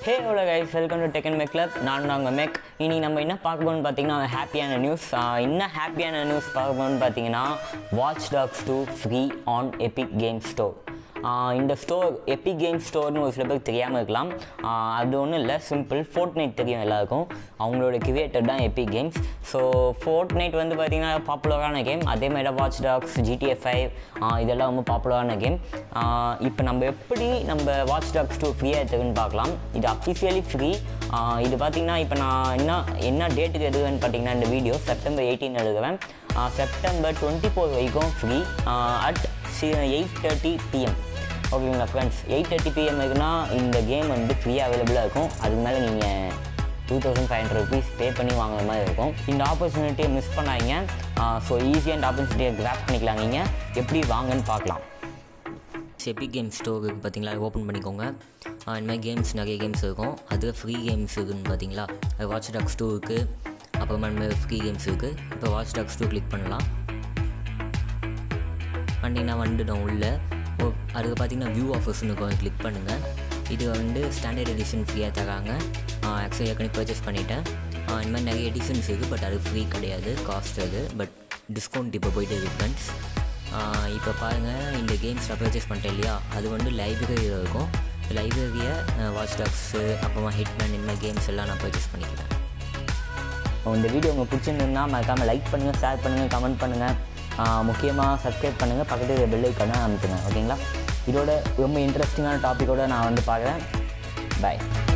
hey hello guys welcome to tech and mech club நான் நாங்கள் மெக் இனி நம்ம என்ன பார்க்க போகணும்னு பார்த்தீங்கன்னா ஹாப்பியான நியூஸ் என்ன ஹாப்பியான நியூஸ் பார்க்க போகணும்னு பார்த்தீங்கன்னா watch dogs two free on Epic game store இந்த ஸ்டோர் எபிக் கேம் ஸ்டோர்னு ஒரு சில பேருக்கு தெரியாமல் இருக்கலாம் ஆஹ் அது ஒன்றும் இல்லை சிம்பிள் ஃபோர்ட் நைட் தெரியும் எல்லாருக்கும் அவங்களோட கிரியேட்டர் தான் Epic games so Fortnite வந்து பார்த்திங்கன்னா பாப்புலரான கேம் அதே மாதிரி வாட்ச் டாக்ஸ் ஜிடிஎஃப் ஃபைவ் இதெல்லாம் ரொம்ப பாப்புலரான கேம் இப்போ நம்ம எப்படி நம்ம வாட்ச் டாக்ஸ் டூ ஃப்ரீயாக எடுத்துக்குன்னு பார்க்கலாம் இது அஃபிஷியலி ஃப்ரீ இது பார்த்திங்கன்னா இப்போ நான் என்ன என்ன டேட்டுக்கு எடுக்குவேன்னு பார்த்தீங்கன்னா இந்த வீடியோ செப்டம்பர் எயிட்டீன் எடுக்குவேன் செப்டம்பர் டுவெண்ட்டி ஃபோர் வரைக்கும் free at eight thirty PM ஓகேங்களா ஃப்ரெண்ட்ஸ் எயிட் தேர்ட்டி பிஎம் இருக்குன்னா இந்த கேம் வந்து ஃப்ரீயாக அவைலபிளாக இருக்கும் அதுக்கு மேலே நீங்கள் two thousand five hundred rupees pay பண்ணி வாங்குற மாதிரி இருக்கும் இந்த ஆப்பர்ச்சுனிட்டியை மிஸ் பண்ணாதீங்க ஸோ ஈஸியாக இந்த ஆப்பர்ச்சுனிட்டியை கிராப் பண்ணிக்கலாம் நீங்கள் எப்படி வாங்கன்னு பார்க்கலாம் எபிக் கேம் ஸ்டோர் இருக்குது பார்த்தீங்களா ஓப்பன் பண்ணிக்கோங்க ஆ, இந்த மாதிரி கேம்ஸ் நிறைய கேம்ஸ் இருக்கும் அது ஃப்ரீ கேம்ஸ் இருக்குதுன்னு பார்த்தீங்களா அது வாட்ச் டாக்ஸ் டூ இருக்குது அப்புறமா இந்த மாதிரி ஃப்ரீ கேம்ஸ் இருக்குது இப்போ வாட்ச் டாக்ஸ் டூ கிளிக் பண்ணலாம் பண்ணிங்கன்னா வந்துடும் உள்ள ஓ அதுக்கு பார்த்தீங்கன்னா வியூ ஆஃபர்ஸ்னு இருக்கும் கிளிக் பண்ணுங்கள் இது வந்து ஸ்டாண்டர்ட் எடிஷன் ஃப்ரீயாக தராங்க ஆக்சுவலி ஏற்கனவே பர்ச்சேஸ் பண்ணிட்டேன் ஆ, இந்த மாதிரி நிறைய எடிஷன்ஸ் இருக்குது பட் அது ஃப்ரீ கிடையாது காஸ்ட் அது பட் டிஸ்கவுண்ட் இப்போ போயிட்டு இருக்கு ஃப்ரெண்ட்ஸ் இப்போ பாருங்கள் இந்த கேம்ஸ் நான் பர்ச்சேஸ் பண்ணிட்டேன் இல்லையா அது வந்து லைப்ரரியில் இருக்கும் லைப்ரரியை வாட்ச் டாக்ஸு அப்புறமா ஹிட்மேன் இந்த மாதிரி கேம்ஸ் எல்லாம் நான் பர்ச்சேஸ் பண்ணிக்கிறேன் இந்த வீடியோ உங்களுக்கு பிடிச்சிருந்ததுன்னா மறக்காமல் லைக் பண்ணுங்கள் ஷேர் பண்ணுங்கள் கமெண்ட் பண்ணுங்கள் முக்கியமாக சப்ஸ்கிரைப் பண்ணுங்கள் பக்கத்தில் பெல் ஐக்கான அமைச்சுங்க ஓகேங்களா இதோட ரொம்ப இன்ட்ரெஸ்டிங்கான டாப்பிக்கோட நான் வந்து பார்க்குறேன் பாய்